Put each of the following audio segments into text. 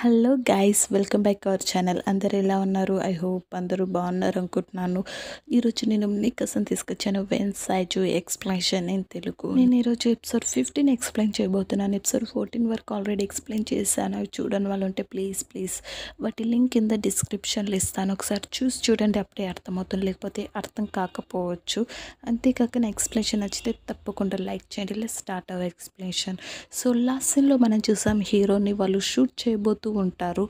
hello guys welcome back our channel అందరు ఎలా ఉన్నారు ఐ హోప్ అందరూ బాగున్నారు అనుకుంటున్నాను ఈరోజు నేను మీకోసం తీసుకొచ్చాను Vincenzo explanation in Telugu నేను ఈరోజు ఎపిసోడ్ ఫిఫ్టీన్ ఎక్స్ప్లెయిన్ చేయబోతున్నాను ఎపిసోడ్ ఫోర్టీన్ వరకు ఆల్రెడీ ఎక్స్ప్లెయిన్ చేశాను అవి చూడని వాళ్ళు ఉంటే ప్లీజ్ ప్లీజ్ వాటి లింక్ కింద డిస్క్రిప్షన్లో ఇస్తాను ఒకసారి చూసి చూడండి అప్పుడే అర్థమవుతుంది లేకపోతే అర్థం కాకపోవచ్చు అంతేకాక నా ఎక్స్ప్లెనేషన్ నచ్చితే తప్పకుండా లైక్ చేయండి let start our explanation so last సీన్లో మనం చూసాం హీరోని వాళ్ళు షూట్ చేయబోతూ ఉంటారు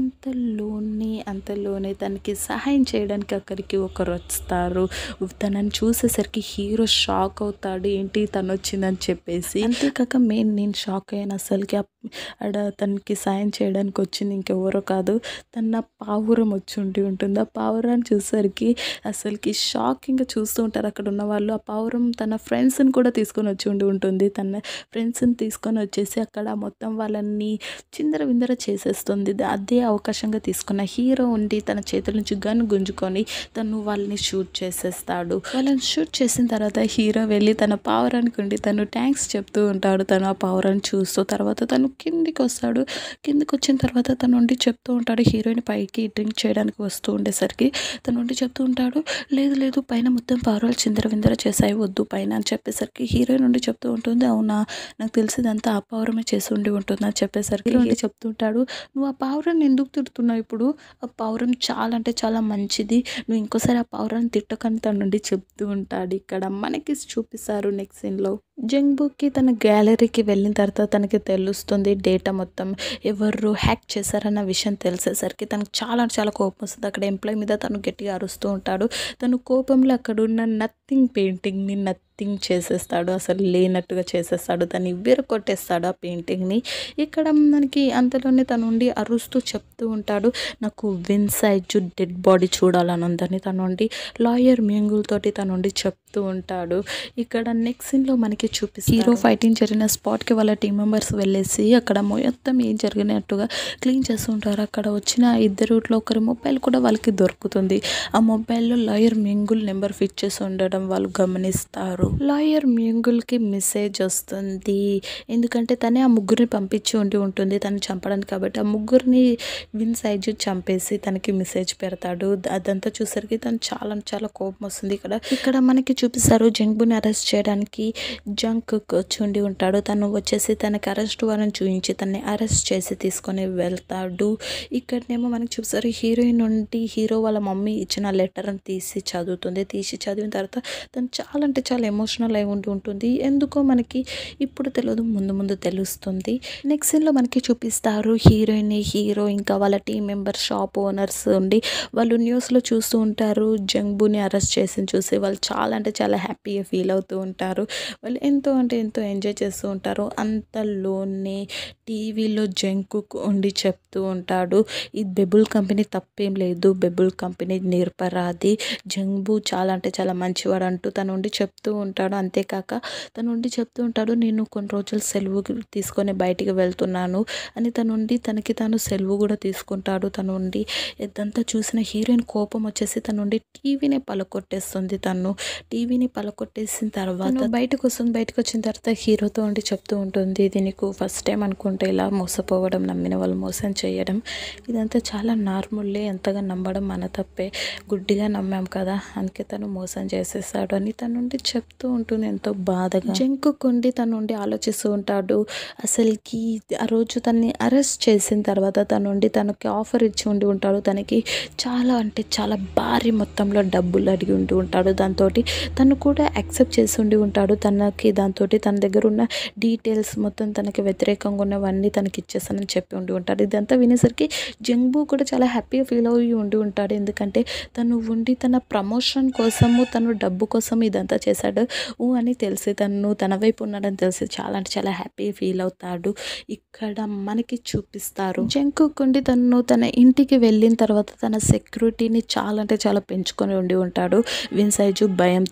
అంతలోనే అంతలోనే తనకి సహాయం చేయడానికి అక్కడికి ఒకరు వస్తారు తనని చూసేసరికి హీరో షాక్ అవుతాడు ఏంటి తను వచ్చిందని చెప్పేసి అంతేకాక మెయిన్ నేను షాక్ అయ్యాను అసలుకి ఆ- ఆడ తనకి సాయం చేయడానికి వచ్చింది ఇంకెవరో కాదు తన పావురం వచ్చి ఉండి ఉంటుంది ఆ పావురాన్ని చూసేసరికి అసలుకి షాకింగ్గా చూస్తూ ఉంటారు అక్కడ ఉన్న వాళ్ళు ఆ పావురం తన ఫ్రెండ్స్ని కూడా తీసుకొని వచ్చి ఉండి ఉంటుంది తన ఫ్రెండ్స్ని తీసుకొని వచ్చేసి అక్కడ మొత్తం వాళ్ళని చిందర విందర చేసేస్తుంది ద- అదే అవకాశంగా తీసుకున్న హీరో ఉండి తన చేతుల నుంచి గన్ గుంజుకొని తను వాళ్ళని షూట్ చేసేస్తాడు వాళ్ళని షూట్ చేసిన తర్వాత హీరో వెళ్ళి తన పావురానికి ఉండి తను థ్యాంక్స్ చెప్తూ ఉంటాడు తను ఆ పావురాన్ని చూస్తూ తర్వాత తను కిందికి వస్తాడు కిందికి వచ్చిన తర్వాత తను ఉండి చెప్తూ ఉంటాడు హీరోయిన్ పైకి డ్రింక్ చేయడానికి వస్తూ ఉండేసరికి తను ఉండి చెప్తూ ఉంటాడు లేదు లేదు పైన మొత్తం పావురాలు చిందర విందర చేసాయి వద్దు పైన అని చెప్పేసరికి హీరోయిన్ ఉండి చెప్తూ ఉంటుంది అవునా నాకు తెలిసిందంతా ఆ పావురమే చేసి ఉండి ఉంటుంది అని చెప్పేసరికి హీరో చెప్తుంటాడు నువ్వు ఆ పావురాన్ని ఎందుకు తిడుతున్నావు ఇప్పుడు ఆ పావురం చాలా అంటే చాలా మంచిది నువ్వు ఇంకోసారి ఆ పావురాన్ని తిట్టకని తన నుండి చెప్తూ ఉంటాడు ఇక్కడ మనకి చూపిస్తారు నెక్స్ట్ సీన్లో జంగ్బుక్కి తన గ్యాలరీకి వెళ్ళిన తర్వాత తనకి తెలుస్తుంది డేటా మొత్తం ఎవరు హ్యాక్ చేశారన్న విషయం తెలిసేసరికి తనకు చాలా అంటే చాలా కోపం వస్తుంది అక్కడ ఎంప్లాయ్ మీద తను గట్టిగా అరుస్తూ ఉంటాడు తను కోపంలో అక్కడ ఉన్న నథింగ్ పెయింటింగ్ని నథింగ్ చేసేస్తాడు అసలు లేనట్టుగా చేసేస్తాడు దాన్ని విరగొట్టేస్తాడు ఆ పెయింటింగ్ని ఇక్కడ మనకి అంతలోనే తను ఉండి అరుస్తూ చెప్తూ ఉంటాడు నాకు విన్సైజ్ డెడ్ బాడీ చూడాలని ఉందని తను ఉండి లాయర్ మ్యూంగుల్ తోటి తను ఉండి చెప్తూ ఉంటాడు ఇక్కడ నెక్స్ట్ సీన్లో మనకి చూపిస్తారు హీరో ఫైటింగ్ జరిగిన స్పాట్కి వాళ్ళ టీం మెంబర్స్ వెళ్ళేసి అక్కడ మొత్తం ఏం జరిగినట్టుగా క్లీన్ చేస్తూ ఉంటారు అక్కడ వచ్చిన ఇద్దరులో ఒకరి మొబైల్ కూడా వాళ్ళకి దొరుకుతుంది ఆ మొబైల్లో లాయర్ మ్యూంగుల్ నెంబర్ ఫిట్ చేసి ఉండడం వాళ్ళు గమనిస్తారు లాయర్ మ్యూంగుల్కి మెసేజ్ వస్తుంది ఎందుకంటే తనే ఆ ముగ్గురిని పంపించి ఉండి ఉంటుంది తను చంపడానికి కాబట్టి ఆ ముగ్గురిని విన్ సైజు చంపేసి తనకి మెసేజ్ పెడతాడు అదంతా చూసరికి తను చాలా అంటే చాలా కోపం వస్తుంది ఇక్కడ ఇక్కడ మనకి చూపిస్తారు జంగ్బుని అరెస్ట్ చేయడానికి జంక్ వచ్చి ఉండి ఉంటాడు తను వచ్చేసి తనకి అరెస్ట్ వారెంట్ చూపించి తనని అరెస్ట్ చేసి తీసుకొని వెళ్తాడు ఇక్కడనేమో మనకి చూపిస్తారు హీరోయిన్ నుండి హీరో వాళ్ళ మమ్మీ ఇచ్చిన లెటర్ అని తీసి చదువుతుంది తీసి చదివిన తర్వాత తను చాలా అంటే చాలా ఎమోషనల్ అయి ఉండి ఉంటుంది ఎందుకో మనకి ఇప్పుడు తెలియదు ముందు ముందు తెలుస్తుంది నెక్స్ట్ సీన్లో మనకి చూపిస్తారు హీరోయిన్ హీరో ఇంకా వాళ్ళ టీం మెంబర్ షాప్ ఓనర్స్ ఉండి వాళ్ళు న్యూస్లో చూస్తూ ఉంటారు జంగ్బుని అరెస్ట్ చేసి చూసి వాళ్ళు చాలా అంటే చాలా హ్యాపీగా ఫీల్ అవుతూ ఉంటారు వాళ్ళు ఎంతో అంటే ఎంతో ఎంజాయ్ చేస్తూ ఉంటారు అంతలోనే టీవీలో జంకు ఉండి చెప్తూ ఉంటాడు ఈ బెబుల్ కంపెనీ తప్పేం లేదు బెబుల్ కంపెనీ నిరపరాధి జంగ్బు చాలా అంటే చాలా మంచివాడు అంటూ తను ఉండి చెప్తూ ఉంటాడు అంతేకాక తను ఉండి చెప్తూ ఉంటాడు నేను కొన్ని రోజులు సెలవు తీసుకొని బయటికి వెళ్తున్నాను అని తను ఉండి తనకి తాను సెలవు కూడా తీసుకుంటాడు తను ఉండి ఇదంతా చూసిన హీరోయిన్ కోపం వచ్చేసి తను ఉండి టీవీని పలకొట్టేస్తుంది తను టీవీని పలకొట్టేసిన తర్వాత తను బయటకు వస్తుంది బయటకు వచ్చిన తర్వాత హీరోతో ఉండి చెప్తూ ఉంటుంది ఇది నీకు ఫస్ట్ టైం అనుకుంటే ఇలా మోసపోవడం నమ్మిన వాళ్ళు మోసం చేయడం ఇదంతా చాలా నార్మల్లే ఎంతగా నమ్మడం మన తప్పే గుడ్డిగా నమ్మాం కదా అందుకే తను మోసం చేసేసాడు అని తను ఉండి చెప్తూ ఉంటుంది ఎంతో బాధగా జంకుకుండి తను ఉండి ఆలోచిస్తూ ఉంటాడు అసలుకి ఆ రోజు తనని అరెస్ట్ చేసిన తర్వాత తను ఉండి తనకి ఆఫర్ ఇచ్చి ఉండి ఉంటాడు తనకి చాలా అంటే చాలా భారీ మొత్తంలో డబ్బులు అడిగి ఉండి ఉంటాడు దాంతో తను కూడా యాక్సెప్ట్ చేసి ఉండి ఉంటాడు తనకి దాంతో తన దగ్గర ఉన్న డీటెయిల్స్ మొత్తం తనకి వ్యతిరేకంగా ఉన్నవన్నీ తనకి ఇచ్చేస్తానని చెప్పి ఉండి ఉంటాడు ఇదంతా వినేసరికి జంగ్బు కూడా చాలా హ్యాపీగా ఫీల్ అయ్యి ఉండి ఉంటాడు ఎందుకంటే తను ఉండి తన ప్రమోషన్ కోసము తను డబ్బు కోసం ఇదంతా చేశాడు ఊ అని తెలిసి తను తన వైపు ఉన్నాడని తెలిసి చాలా అంటే చాలా హ్యాపీ ఫీల్ అవుతాడు ఇక్కడ మనకి చూపిస్తారు జంకుకుండి తను తన ఇంటికి వెళ్ళిన తర్వాత తన సెక్యూరిటీని చాలా అంటే చాలా పెంచుకొని ఉండి ఉంటాడు విన్సైజు భయంతో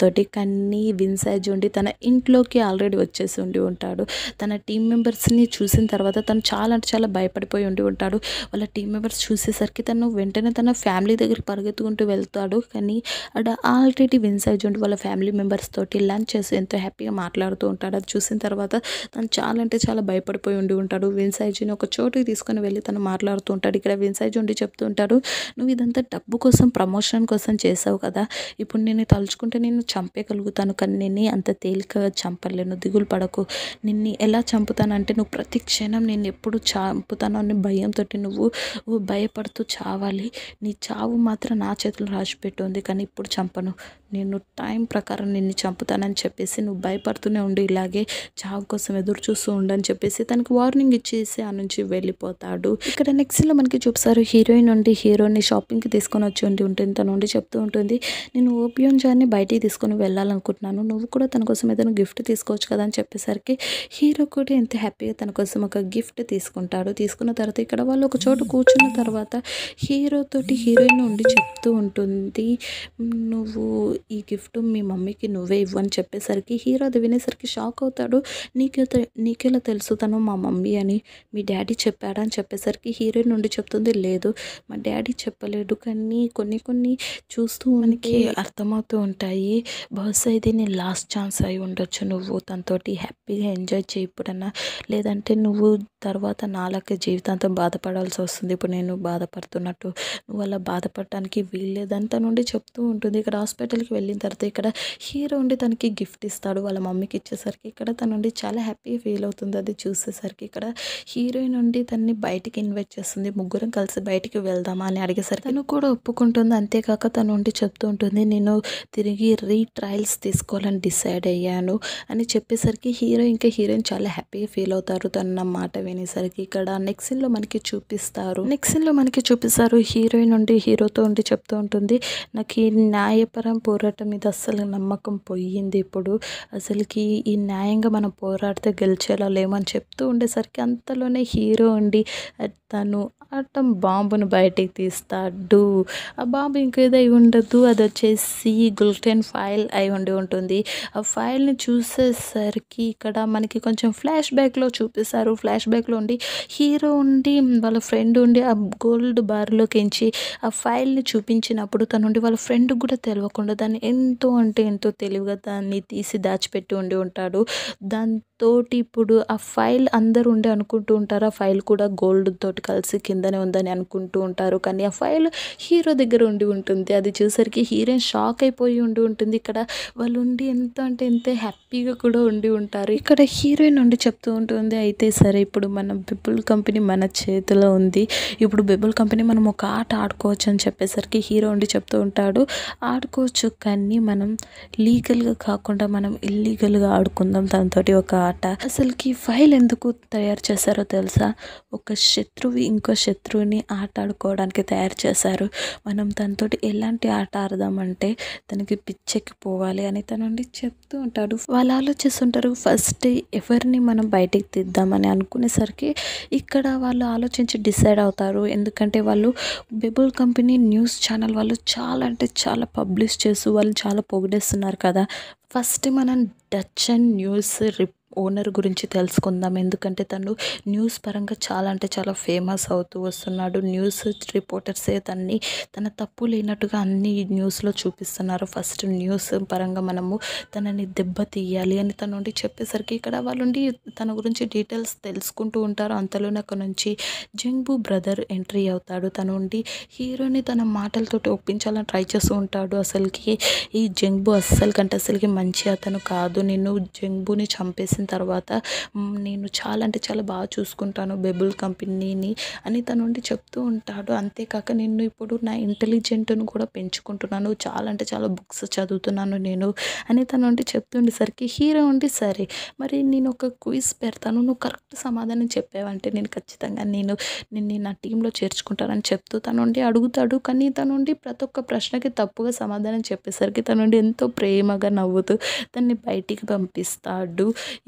తనతోటి కానీ విన్సాజ్ ఉండి తన ఇంట్లోకి ఆల్రెడీ వచ్చేసి ఉండి ఉంటాడు తన టీం మెంబర్స్ని చూసిన తర్వాత తను చాలా అంటే చాలా భయపడిపోయి ఉండి ఉంటాడు వాళ్ళ టీం మెంబర్స్ చూసేసరికి తను వెంటనే తన ఫ్యామిలీ దగ్గరికి పరిగెత్తుకుంటూ వెళ్తాడు కానీ అక్కడ ఆల్రెడీ విన్సాజ్ ఉండి వాళ్ళ ఫ్యామిలీ మెంబర్స్ తోటి లంచ్ చేసి ఎంతో హ్యాపీగా మాట్లాడుతూ ఉంటాడు అది చూసిన తర్వాత తను చాలా అంటే చాలా భయపడిపోయి ఉండి ఉంటాడు విన్సాజ్ని ఒక చోటుకి తీసుకొని వెళ్ళి తను మాట్లాడుతూ ఉంటాడు ఇక్కడ విన్సాజ్ ఉండి చెప్తూ ఉంటాడు నువ్వు ఇదంతా డబ్బు కోసం ప్రమోషన్ కోసం చేసావు కదా ఇప్పుడు నేను తలుచుకుంటే నేను చంపేయగలుగుతాను కానీ నేను అంత తేలికగా చంపలేను దిగులు పడకు నిన్ను ఎలా చంపుతానంటే నువ్వు ప్రతి క్షణం నేను ఎప్పుడు చంపుతాను అనే భయంతో నువ్వు నువ్వు భయపడుతూ చావాలి నీ చావు మాత్రం నా చేతిలో రాసిపెట్టి ఉంది కానీ ఇప్పుడు చంపను నేను టైం ప్రకారం నిన్ను చంపుతానని చెప్పేసి నువ్వు భయపడుతూనే ఉండు ఇలాగే చావు కోసం ఎదురు చూస్తూ ఉండని చెప్పేసి తనకి వార్నింగ్ ఇచ్చేసి ఆ నుంచి వెళ్ళిపోతాడు ఇక్కడ నెక్స్ట్లో మనకి చూపిస్తారు హీరోయిన్ నుండి హీరోని షాపింగ్కి తీసుకొని వచ్చి ఉండి ఉంటుంది తను ఉండి చెప్తూ ఉంటుంది నేను ఓపియం జాన్ని బయటికి తీసుకొని వెళ్ళాలనుకుంటున్నాను నువ్వు కూడా తన కోసం ఏదైనా గిఫ్ట్ తీసుకోవచ్చు కదా అని చెప్పేసరికి హీరో కూడా ఎంత హ్యాపీగా తన కోసం ఒక గిఫ్ట్ తీసుకుంటాడు తీసుకున్న తర్వాత ఇక్కడ వాళ్ళు ఒక చోట కూర్చున్న తర్వాత హీరో తోటి హీరోయిన్ ఉండి చెప్తూ ఉంటుంది నువ్వు ఈ గిఫ్ట్ మీ మమ్మీకి నువ్వే ఇవ్వని చెప్పేసరికి హీరో అది వినేసరికి షాక్ అవుతాడు నీకే తె- నీకెలా తెలుసు తను మా మమ్మీ అని మీ డాడీ చెప్పాడా అని చెప్పేసరికి హీరోయిన్ నుండి చెప్తుంది లేదు మా డాడీ చెప్పలేడు కానీ కొన్ని కొన్ని చూస్తూ మనకి అర్థమవుతూ ఉంటాయి బహుశా ఇది నీ లాస్ట్ ఛాన్స్ అయి ఉండొచ్చు నువ్వు తనతోటి హ్యాపీగా ఎంజాయ్ చేయి ఇప్పుడన్నా లేదంటే నువ్వు తర్వాత నాలాగే జీవితాంతం బాధపడాల్సి వస్తుంది ఇప్పుడు నేను బాధపడుతున్నట్టు నువ్వు అలా బాధపడటానికి వీల్లేదని తన నుండి చెప్తూ ఉంటుంది ఇక్కడ హాస్పిటల్కి వెళ్ళిన తర్వాత ఇక్కడ హీరో ఉండి తనకి గిఫ్ట్ ఇస్తాడు వాళ్ళ మమ్మీకి ఇచ్చేసరికి ఇక్కడ తన నుండి చాలా హ్యాపీ ఫీల్ అవుతుంది అది చూసేసరికి ఇక్కడ హీరోయిన్ నుండి తన్ని బయటికి ఇన్వైట్ చేస్తుంది ముగ్గురం కలిసి బయటికి వెళ్దామా అని అడిగేసరికి తను కూడా ఒప్పుకుంటుంది అంతేకాక తను ఉండి చెప్తూ ఉంటుంది నేను తిరిగి రీట్రయల్స్ తీసుకోవాలని డిసైడ్ అయ్యాను అని చెప్పేసరికి హీరో ఇంకా హీరోయిన్ చాలా హ్యాపీగా ఫీల్ అవుతారు తన నా మాట వినేసరికి ఇక్కడ నెక్స్ట్ సీన్లో మనకి చూపిస్తారు నెక్స్ట్ సీన్లో మనకి చూపిస్తారు హీరోయిన్ ఉండి హీరోతో ఉండి చెప్తూ ఉంటుంది నాకు ఈ న్యాయపరం పోరాటం మీద అస్సలు నమ్మకం పోయింది ఇప్పుడు అసలుకి ఈ న్యాయంగా మనం పోరాడితే గెలిచేలా లేమని చెప్తూ ఉండేసరికి అంతలోనే హీరో ఉండి తను ఆటం బాంబును బయటికి తీస్తాడు ఆ బాంబు ఇంకేదో అయి ఉండదు అది వచ్చేసి గ్లూటెన్ ఫైల్ అయి ఉండి ఉంటుంది ఆ ఫైల్ని చూసేసరికి ఇక్కడ మనకి కొంచెం ఫ్లాష్ బ్యాక్లో చూపిస్తారు ఫ్లాష్ బ్యాక్లో ఉండి హీరో ఉండి వాళ్ళ ఫ్రెండ్ ఉండి ఆ గోల్డ్ బార్లోకించి ఆ ఫైల్ని చూపించినప్పుడు తను ఉండి వాళ్ళ ఫ్రెండ్ కూడా తెలియకుండా దాన్ని ఎంతో అంటే ఎంతో తెలివిగా దాన్ని తీసి దాచిపెట్టి ఉండి ఉంటాడు దాంతో ఇప్పుడు ఆ ఫైల్ అందరూ ఉండి అనుకుంటూ ఉంటారు ఆ ఫైల్ కూడా గోల్డ్ తోటి కలిసి కిందనే ఉందని అనుకుంటూ ఉంటారు కానీ ఆ ఫైల్ హీరో దగ్గర ఉండి ఉంటుంది అది చూసరికి హీరోయిన్ షాక్ అయిపోయి ఉండి ఉంటుంది ఇక్కడ వాళ్ళు ఉండి ఎంత అంటే ఎంత హ్యాపీగా కూడా ఉండి ఉంటారు ఇక్కడ హీరోయిన్ ఉండి చెప్తూ ఉంటుంది అయితే సరే ఇప్పుడు మన బిబుల్ కంపెనీ మన చేతిలో ఉంది ఇప్పుడు బిబుల్ కంపెనీ మనం ఒక ఆట ఆడుకోవచ్చు అని చెప్పేసరికి హీరో ఉండి చెప్తూ ఉంటాడు ఆడుకోవచ్చు కానీ మనం లీగల్గా కాకుండా మనం ఇల్లీగల్గా ఆడుకుందాం తనతోటి ఒక ఆట అసలుకి ఫైల్ ఎందుకు తయారు చేశారో తెలుసా ఒక శత్రువు ఇంకో శత్రువుని ఆట ఆడుకోవడానికి తయారు చేశారు మనం తనతోటి ఎలాంటి ఆట ఆడదామంటే తనకి పిచ్చెక్కి పోవాలి అని తనండి చెప్తూ ఉంటాడు వాళ్ళు ఆలోచిస్తుంటారు ఫస్ట్ ఎవరిని మనం బయటికి తీద్దామని అనుకునేసరికి ఇక్కడ వాళ్ళు ఆలోచించి డిసైడ్ అవుతారు ఎందుకంటే వాళ్ళు బెబుల్ కంపెనీ న్యూస్ ఛానల్ వాళ్ళు చాలా అంటే చాలా పబ్లిష్ చేస్తూ వాళ్ళు చాలా పొగిడేస్తున్నారు కదా ఫస్ట్ మనం Dutch and news rip owner గురించి తెలుసుకుందాం ఎందుకంటే తను న్యూస్ పరంగా చాలా అంటే చాలా ఫేమస్ అవుతూ వస్తున్నాడు న్యూస్ రిపోర్టర్సే తన్ని తన తప్పు లేనట్టుగా అన్ని న్యూస్లో చూపిస్తున్నారు ఫస్ట్ న్యూస్ పరంగా మనము తనని దెబ్బ తీయాలి అని తను ఉండి చెప్పేసరికి ఇక్కడ వాళ్ళు ఉండి తన గురించి డీటెయిల్స్ తెలుసుకుంటూ ఉంటారు అంతలోనే అక్కడ నుంచి జంగ్బు బ్రదర్ ఎంట్రీ అవుతాడు తను ఉండి హీరోని తన మాటలతోటి ఒప్పించాలని ట్రై చేస్తూ ఉంటాడు అసలుకి ఈ జంగ్బు అస్సలు కంటే అసలుకి మంచి అతను కాదు నేను జంగ్బుని చంపేసిన తర్వాత మ్, నేను చాలా అంటే చాలా బాగా చూసుకుంటాను బెబుల్ కంపెనీని అని తను ఉండి చెప్తూ ఉంటాడు అంతేకాక నేను ఇప్పుడు నా ఇంటెలిజెంట్ను కూడా పెంచుకుంటున్నాను చాలా అంటే చాలా బుక్స్ చదువుతున్నాను నేను అని తను ఉండి చెప్తుండేసరికి హీరో ఉండి సరే మరి నేను ఒక క్విజ్ పెడతాను నువ్వు కరెక్ట్ సమాధానం చెప్పావంటే నేను ఖచ్చితంగా నేను నిన్ను నా టీంలో చేర్చుకుంటానని చెప్తూ తను ఉండి అడుగుతాడు కానీ తను ఉండి ప్రతి ఒక్క ప్రశ్నకి తప్పుగా సమాధానం చెప్పేసరికి తను ఉండి ఎంతో ప్రేమగా నవ్వుతూ తన్ని బయటికి పంపిస్తాడు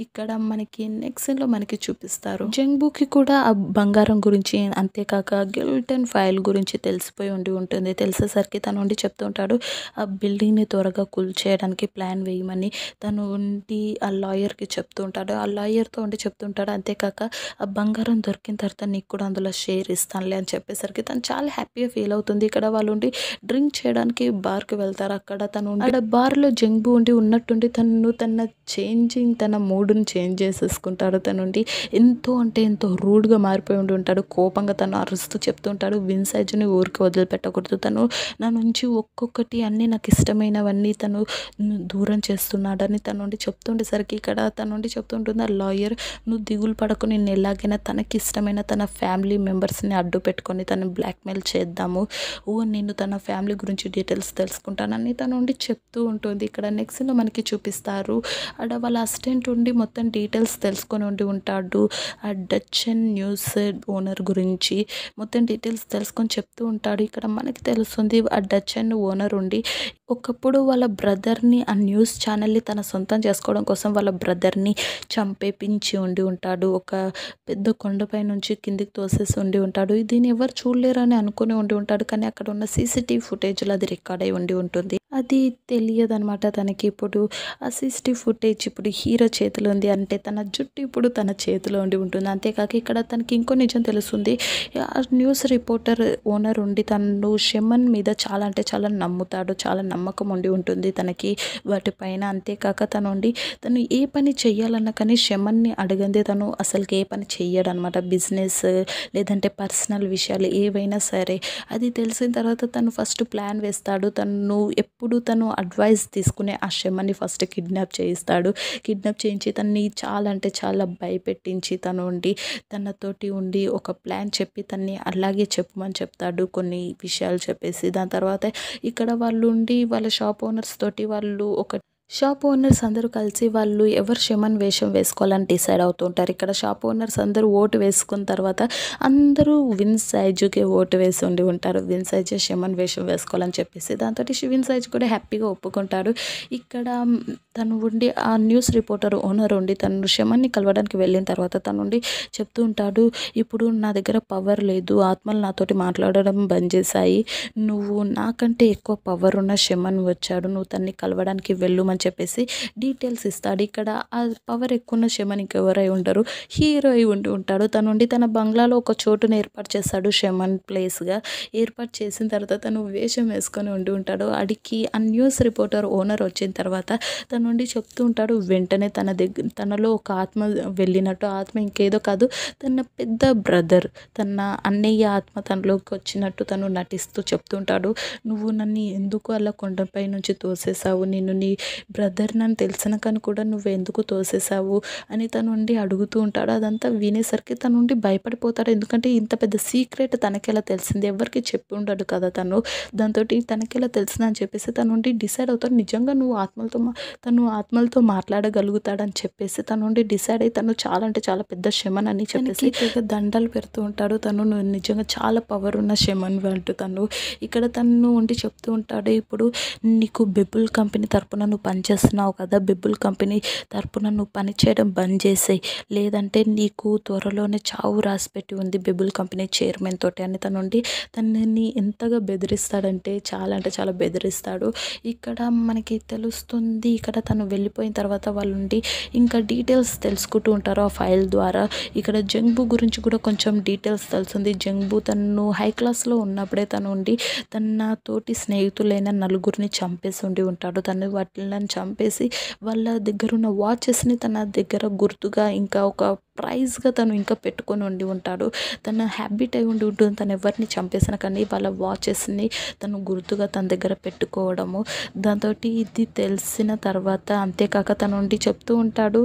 ఇక్కడ మనకి నెక్స్ట్ లో మనకి చూపిస్తారు జంగ్బుకి కూడా ఆ బంగారం గురించి అంతేకాక గిల్టన్ ఫైల్ గురించి తెలిసిపోయి ఉండి ఉంటుంది తెలిసేసరికి తను ఉండి చెప్తూ ఉంటాడు ఆ బిల్డింగ్ ని త్వరగా కూల్చేయడానికి ప్లాన్ వేయమని తను ఉండి ఆ లాయర్ కి చెప్తూ ఉంటాడు ఆ లాయర్ తో ఉండి చెప్తుంటాడు అంతేకాక ఆ బంగారం దొరికిన తర్వాత నీకు కూడా అందులో షేర్ ఇస్తానులే అని చెప్పేసరికి తను చాలా హ్యాపీగా ఫీల్ అవుతుంది ఇక్కడ వాళ్ళు ఉండి డ్రింక్ చేయడానికి బార్ కి వెళ్తారు అక్కడ తను ఉండి- అక్కడ బార్ లో జంగ్బు ఉండి ఉన్నట్టుండి తను తన చేంజింగ్ తన మూడుని చేంజ్ చేసేసుకుంటాడు తను ఉండి ఎంతో అంటే ఎంతో రూడ్ గా మారిపోయి ఉండి ఉంటాడు కోపంగా తను అరుస్తూ చెప్తుంటాడు విన్సైజ్ని ఊరికి వదిలిపెట్టకూడదు తను నా నుంచి ఒక్కొక్కటి అన్నీ నాకు ఇష్టమైనవన్నీ తను దూరం చేస్తున్నాడని తను ఉండి చెప్తుండేసరికి ఇక్కడ తను ఉండి చెప్తుంటుంది ఆ లాయర్ నువ్వు దిగులు పడకు నేను ఎలాగైనా తనకి ఇష్టమైన తన ఫ్యామిలీ మెంబర్స్ని అడ్డు పెట్టుకొని తను బ్లాక్మెయిల్ చేద్దాము ఓ నేను తన ఫ్యామిలీ గురించి డీటెయిల్స్ తెలుసుకుంటానని తను ఉండి చెప్తూ ఉంటుంది ఇక్కడ నెక్స్ట్లో మనకి చూపిస్తారు ఆడ వాళ్ళ అసిస్టెంట్ ఉండి మొత్తం డీటెయిల్స్ తెలుసుకొని ఉండి ఉంటాడు ఆ డచ్చన్ న్యూస్ ఓనర్ గురించి మొత్తం డీటెయిల్స్ తెలుసుకొని చెప్తూ ఉంటాడు ఇక్కడ మనకి తెలుస్తుంది ఆ డచ్చన్ ఓనర్ ఉండి ఒకప్పుడు వాళ్ళ బ్రదర్ని ఆ న్యూస్ ఛానల్ని తన సొంతం చేసుకోవడం కోసం వాళ్ళ బ్రదర్ని చంపేపించి ఉండి ఉంటాడు ఒక పెద్ద కొండపై నుంచి కిందికి తోసేసి ఉండి ఉంటాడు దీన్ని ఎవరు చూడలేరని అనుకుని ఉండి ఉంటాడు కానీ అక్కడ ఉన్న సీసీటీవీ ఫుటేజ్లో అది రికార్డ్ అయి ఉండి ఉంటుంది అది తెలియదు అనమాట తనకి ఇప్పుడు ఆ సీసీటీవీ ఫుటేజ్ ఇప్పుడు హీరో చేతిలో ఉంది అంటే తన జుట్టు ఇప్పుడు తన చేతిలో ఉండి ఉంటుంది అంతేకాక ఇక్కడ తనకి ఇంకో నిజం తెలుస్తుంది ఆ న్యూస్ రిపోర్టర్ ఓనర్ ఉండి తను షెమన్ మీద చాలా అంటే చాలా నమ్ముతాడు చాలా నమ్మకం ఉండి ఉంటుంది తనకి వాటిపైన అంతేకాక తను ఉండి తను ఏ పని చెయ్యాలన్నా కానీ షెమన్ని అడగందే తను అసలుకి ఏ పని చెయ్యడు అనమాట బిజినెస్ లేదంటే పర్సనల్ విషయాలు ఏవైనా సరే అది తెలిసిన తర్వాత తను ఫస్ట్ ప్లాన్ వేస్తాడు తను ఎప్పుడు తను అడ్వైస్ తీసుకునే ఆ షెమన్ని ఫస్ట్ కిడ్నాప్ చేయిస్తాడు కిడ్నాప్ చేయించి తన్ని చాలా అంటే చాలా భయపెట్టించి తను ఉండి తనతోటి ఉండి ఒక ప్లాన్ చెప్పి తన్ని అలాగే చెప్పమని చెప్తాడు కొన్ని విషయాలు చెప్పేసి దాని తర్వాత ఇక్కడ వాళ్ళు ఉండి వాళ్ళ షాప్ ఓనర్స్ తోటి వాళ్ళు ఒక షాప్ ఓనర్స్ అందరూ కలిసి వాళ్ళు ఎవరు షమన్ వేషం వేసుకోవాలని డిసైడ్ అవుతుంటారు ఇక్కడ షాప్ ఓనర్స్ అందరూ ఓటు వేసుకున్న తర్వాత అందరూ విన్ సైజుకి ఓటు వేసి ఉండి ఉంటారు విన్ సైజ్ షమన్ వేషం వేసుకోవాలని చెప్పేసి దాంతో విన్ సైజ్ కూడా హ్యాపీగా ఒప్పుకుంటాడు ఇక్కడ తను ఉండి ఆ న్యూస్ రిపోర్టర్ ఓనర్ ఉండి తను షమన్ని కలవడానికి వెళ్ళిన తర్వాత తను ఉండి చెప్తూ ఉంటాడు ఇప్పుడు నా దగ్గర పవర్ లేదు ఆత్మలు నాతోటి మాట్లాడడం బంద్ చేశాయి నువ్వు నాకంటే ఎక్కువ పవర్ ఉన్న షమన్ వచ్చాడు నువ్వు తన్ని కలవడానికి వెళ్ళుమని చెప్పేసి డీటెయిల్స్ ఇస్తాడు ఇక్కడ ఆ పవర్ ఎక్కువ ఉన్న షమన్ ఇంకెవరై ఉండరు హీరో అయి ఉండి ఉంటాడు తను ఉండి తన బంగ్లాలో ఒక చోటును ఏర్పాటు చేస్తాడు షమన్ ప్లేస్గా ఏర్పాటు చేసిన తర్వాత తను వేషం వేసుకొని ఉండి ఉంటాడు అడికి ఆ న్యూస్ రిపోర్టర్ ఓనర్ వచ్చిన తర్వాత తను ఉండి చెప్తూ ఉంటాడు వెంటనే తన దగ్గర తనలో ఒక ఆత్మ వెళ్ళినట్టు ఆత్మ ఇంకేదో కాదు తన పెద్ద బ్రదర్ తన అన్నయ్య ఆత్మ తనలోకి వచ్చినట్టు తను నటిస్తూ చెప్తుంటాడు నువ్వు నన్ను ఎందుకు అలా కొండపై నుంచి తోసేసావు నేను నీ బ్రదర్ నన్ను తెలిసిన కానీ కూడా నువ్వు ఎందుకు తోసేసావు అని తను ఉండి అడుగుతూ ఉంటాడు అదంతా వినేసరికి తను ఉండి భయపడిపోతాడు ఎందుకంటే ఇంత పెద్ద సీక్రెట్ తనకెలా తెలిసింది ఎవరికి చెప్పి ఉండడు కదా తను దాంతో తనకెలా తెలిసిందని చెప్పేసి తను ఉండి డిసైడ్ అవుతాడు నిజంగా నువ్వు ఆత్మలతో మా- తను ఆత్మలతో మాట్లాడగలుగుతాడని చెప్పేసి తను ఉండి డిసైడ్ అయ్యి తను చాలా అంటే చాలా పెద్ద శమన్ అని చెప్పేసి తెగ దండాలు పెడుతూ ఉంటాడు తను నువ్వు నిజంగా చాలా పవర్ ఉన్న శమన్ అంటూ తను ఇక్కడ తను ఉండి చెప్తూ ఉంటాడు ఇప్పుడు నీకు బిబుల్ కంపెనీ తరపున నువ్వు పనిచేస్తున్నావు కదా బిబుల్ కంపెనీ తరపున నువ్వు పని చేయడం బంద్ చేసేయి లేదంటే నీకు త్వరలోనే చావు రాసి పెట్టి ఉంది బిబుల్ కంపెనీ చైర్మన్ తోటి అని తను ఉండి తనని ఎంతగా బెదిరిస్తాడంటే చాలా అంటే చాలా బెదిరిస్తాడు ఇక్కడ మనకి తెలుస్తుంది ఇక్కడ తను వెళ్ళిపోయిన తర్వాత వాళ్ళు ఉండి ఇంకా డీటెయిల్స్ తెలుసుకుంటూ ఉంటారు ఆ ఫైల్ ద్వారా ఇక్కడ జంగ్బు గురించి కూడా కొంచెం డీటెయిల్స్ తెలుస్తుంది జంగ్బు తను హై క్లాస్లో ఉన్నప్పుడే తను ఉండి తన తోటి స్నేహితులైన నలుగురిని చంపేసి ఉండి ఉంటాడు తను వాటిని చంపేసి వాళ్ళ దగ్గర ఉన్న వాచెస్ని తన దగ్గర గుర్తుగా ఇంకా ఒక ప్రైజ్గా తను ఇంకా పెట్టుకొని ఉండి ఉంటాడు తన హ్యాబిట్ అయి ఉండి ఉంటుంది తను ఎవరిని చంపేసిన కానీ వాళ్ళ వాచెస్ని తను గుర్తుగా తన దగ్గర పెట్టుకోవడము దాంతో ఇది తెలిసిన తర్వాత అంతేకాక తను ఉండి చెప్తూ ఉంటాడు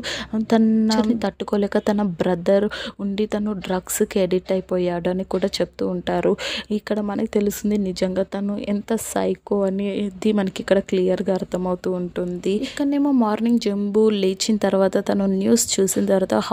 తనని తట్టుకోలేక తన బ్రదర్ ఉండి తను డ్రగ్స్కి ఎడిట్ అయిపోయాడు అని కూడా చెప్తూ ఉంటారు ఇక్కడ మనకి తెలుస్తుంది నిజంగా తను ఎంత సైకో అని ఇది మనకి ఇక్కడ క్లియర్గా అర్థమవుతూ ఉంటుంది ఇక్కడనేమో మార్నింగ్ జంబు లేచిన తర్వాత తను న్యూస్ చూసిన తర్వాత హాబియస్లీ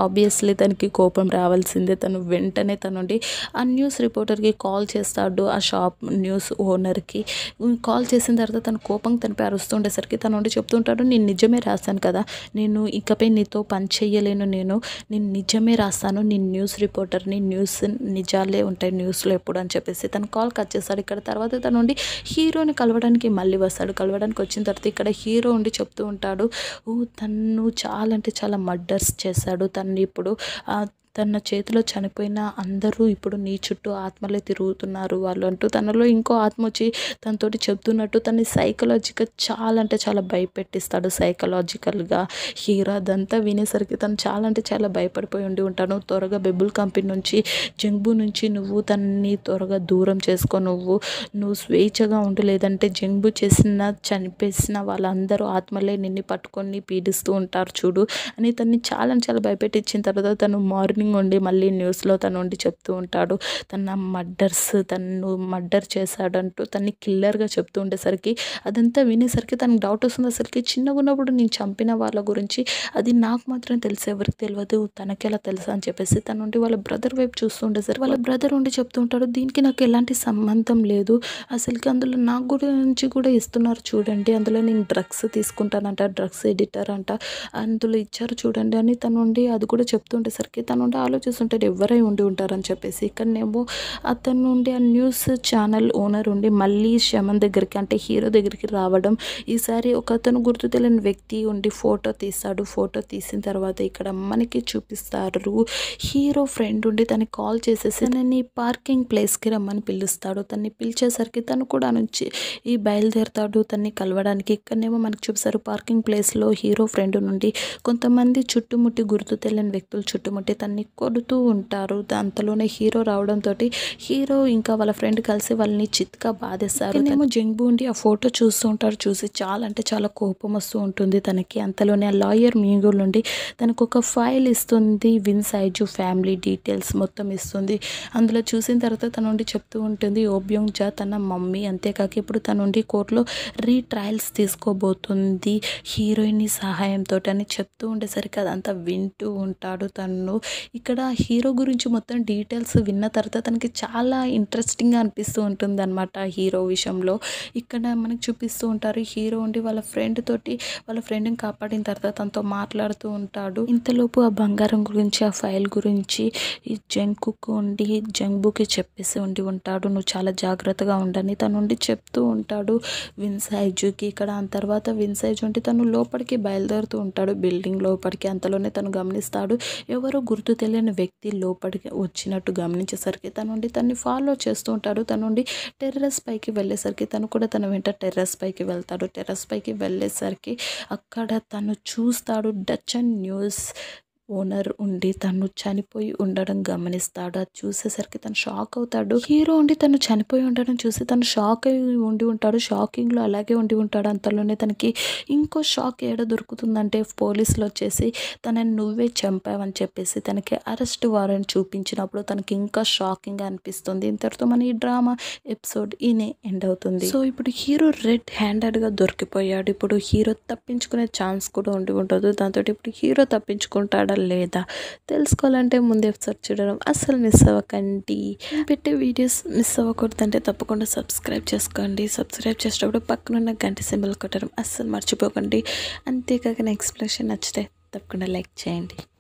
ఆబ్వియస్లీ తనకి కోపం రావాల్సిందే తను వెంటనే తనుండి ఆ న్యూస్ రిపోర్టర్కి కాల్ చేస్తాడు ఆ షాప్ న్యూస్ ఓనర్కి కాల్ చేసిన తర్వాత తన కోపం తనపై అరుస్తుండేసరికి తను ఉండి చెప్తుంటాడు నేను నిజమే రాశాను కదా నేను ఇకపై నీతో పని చెయ్యలేను నేను నేను నిజమే రాస్తాను నేను న్యూస్ రిపోర్టర్ని న్యూస్ నిజాలే ఉంటాయి న్యూస్లో ఎప్పుడు అని చెప్పేసి తను కాల్ కట్ చేస్తాడు ఇక్కడ తర్వాత తను ఉండి హీరోని కలవడానికి మళ్ళీ వస్తాడు కలవడానికి వచ్చిన తర్వాత ఇక్కడ హీరో ఉండి చెప్తూ ఉంటాడు ఓ తను చాలా అంటే చాలా మర్డర్స్ చేశాడు తను ఇప్పుడు ఆ, తన చేతిలో చనిపోయిన అందరూ ఇప్పుడు నీ చుట్టూ ఆత్మలే తిరుగుతున్నారు వాళ్ళు అంటూ తనలో ఇంకో ఆత్మ వచ్చి తనతోటి చెప్తున్నట్టు తన సైకలాజికల్ చాలా అంటే చాలా భయపెట్టిస్తాడు సైకలాజికల్గా హీరో అదంతా వినేసరికి తను చాలా అంటే చాలా భయపడిపోయి ఉండి ఉంటాను త్వరగా బెబుల్ కంపెనీ నుంచి జంబు నుంచి నువ్వు తనని త్వరగా దూరం చేసుకో నువ్వు నువ్వు స్వేచ్ఛగా ఉండు లేదంటే జంబు చేసిన చనిపేసిన వాళ్ళందరూ ఆత్మలే నిన్ను పట్టుకొని పీడిస్తూ ఉంటారు చూడు అని తన్ని చాలా అంటే చాలా భయపెట్టించిన తర్వాత తను మార్నింగ్ ఉండి మళ్ళీ న్యూస్లో తను ఉండి చెప్తూ ఉంటాడు తన మర్డర్స్ తను మర్డర్ చేశాడంటూ తన్ని కిల్లర్గా చెప్తూ ఉండేసరికి అదంతా వినేసరికి తనకు డౌట్ వస్తుంది అసలుకి చిన్నగా ఉన్నప్పుడు నేను చంపిన వాళ్ళ గురించి అది నాకు మాత్రం తెలిసి ఎవరికి తెలియదు తనకెలా తెలుసా అని చెప్పేసి తను ఉండి వాళ్ళ బ్రదర్ వైపు చూస్తూ ఉండేసరికి వాళ్ళ బ్రదర్ ఉండి చెప్తూ ఉంటాడు దీనికి నాకు ఎలాంటి సంబంధం లేదు అసలుకి అందులో నా గురించి కూడా ఇస్తున్నారు చూడండి అందులో నేను డ్రగ్స్ తీసుకుంటానంట డ్రగ్స్ ఎడిటర్ అంట అందులో ఇచ్చారు చూడండి అని తను ఉండి అది కూడా చెప్తుండేసరికి తను ఉండి ఆలోచిస్తుంటాడు ఎవరై ఉండి ఉంటారని చెప్పేసి ఇక్కడనేమో అతను నుండి ఆ న్యూస్ ఛానల్ ఓనర్ ఉండి మళ్ళీ శమన్ దగ్గరికి అంటే హీరో దగ్గరికి రావడం ఈసారి ఒక అతను గుర్తు తెలియని వ్యక్తి ఉండి ఫోటో తీస్తాడు ఫోటో తీసిన తర్వాత ఇక్కడ మనకి చూపిస్తారు హీరో ఫ్రెండ్ ఉండి తనకి కాల్ చేసేసి తనని పార్కింగ్ ప్లేస్కి రమ్మని పిలుస్తాడు తన్ని పిలిచేసరికి తను కూడా నుంచి ఈ బయలుదేరుతాడు తన్ని కలవడానికి ఇక్కడనేమో మనకి చూపిస్తారు పార్కింగ్ ప్లేస్లో హీరో ఫ్రెండ్ నుండి కొంతమంది చుట్టుముట్టి గుర్తు తెలియని వ్యక్తులు చుట్టుముట్టి తన్ని కొడుతూ ఉంటారు అంతలోనే హీరో రావడంతో హీరో ఇంకా వాళ్ళ ఫ్రెండ్ కలిసి వాళ్ళని చిత్కా బాధేస్తారు ఏమో జంగు ఉండి ఆ ఫోటో చూస్తూ ఉంటారు చూసి చాలా అంటే చాలా కోపం వస్తూ ఉంటుంది తనకి అంతలోనే ఆ లాయర్ మీగుల నుండి తనకు ఒక ఫైల్ ఇస్తుంది విన్ సైజు ఫ్యామిలీ డీటెయిల్స్ మొత్తం ఇస్తుంది అందులో చూసిన తర్వాత తన నుండి చెప్తూ ఉంటుంది ఓబ్యోంగ్ జా తన మమ్మీ అంతేకాక ఇప్పుడు తన నుండి కోర్టులో రీట్రయల్స్ తీసుకోబోతుంది హీరోయిన్ సహాయంతో అని చెప్తూ ఉండేసరికి అదంతా వింటూ ఉంటాడు తను ఇక్కడ హీరో గురించి మొత్తం డీటెయిల్స్ విన్న తర్వాత తనకి చాలా ఇంట్రెస్టింగ్గా అనిపిస్తూ ఉంటుంది అనమాట హీరో విషయంలో ఇక్కడ మనకి చూపిస్తూ ఉంటారు హీరో ఉండి వాళ్ళ ఫ్రెండ్ తోటి వాళ్ళ ఫ్రెండ్ని కాపాడిన తర్వాత తనతో మాట్లాడుతూ ఉంటాడు ఇంతలోపు ఆ బంగారం గురించి ఆ ఫైల్ గురించి ఈ జంకుకు ఉండి జంబుకి చెప్పేసి ఉండి ఉంటాడు నువ్వు చాలా జాగ్రత్తగా ఉండని తను ఉండి చెప్తూ ఉంటాడు విన్సైజుకి ఇక్కడ ఆ తర్వాత విన్సైజ్ ఉండి తను లోపలికి బయలుదేరుతూ ఉంటాడు బిల్డింగ్ లోపలికి అంతలోనే తను గమనిస్తాడు ఎవరో గుర్తు తెలియని వ్యక్తి లోపలికి వచ్చినట్టు గమనించేసరికి తను ఉండి తన్ని ఫాలో చేస్తూ ఉంటాడు తను ఉండి టెర్రస్ పైకి వెళ్ళేసరికి తను కూడా తన వెంట టెర్రస్ పైకి వెళ్తాడు టెర్రస్ పైకి వెళ్ళేసరికి అక్కడ తను చూస్తాడు డచ్ అండ్ న్యూస్ ఓనర్ ఉండి తను చనిపోయి ఉండడం గమనిస్తాడు అది చూసేసరికి తను షాక్ అవుతాడు హీరో ఉండి తను చనిపోయి ఉండడం చూసి తను షాక్ అయి ఉండి ఉంటాడు షాకింగ్లో అలాగే ఉండి ఉంటాడు అంతలోనే తనకి ఇంకో షాక్ ఏడ దొరుకుతుందంటే పోలీసులు వచ్చేసి తనని నువ్వే చంపావని చెప్పేసి తనకి అరెస్ట్ వారెంట్ చూపించినప్పుడు తనకి ఇంకా షాకింగ్ అనిపిస్తుంది ఇంతటితో మన ఈ డ్రామా ఎపిసోడ్ ఈయనే ఎండ్ అవుతుంది సో ఇప్పుడు హీరో రెడ్ హ్యాండెడ్గా దొరికిపోయాడు ఇప్పుడు హీరో తప్పించుకునే ఛాన్స్ కూడా ఉండి ఉండదు దాంతో ఇప్పుడు హీరో తప్పించుకుంటాడా లేదా తెలుసుకోవాలంటే ముందు ఎపిసోడ్ చూడడం అస్సలు మిస్ అవ్వకండి నేను పెట్టే వీడియోస్ మిస్ అవ్వకూడదంటే తప్పకుండా సబ్స్క్రైబ్ చేసుకోండి సబ్స్క్రైబ్ చేసేటప్పుడు పక్కనున్న గంట సింబల్ కొట్టడం అస్సలు మర్చిపోకండి అంతేకాక నా ఎక్స్ప్లెనేషన్ నచ్చితే తప్పకుండా లైక్ చేయండి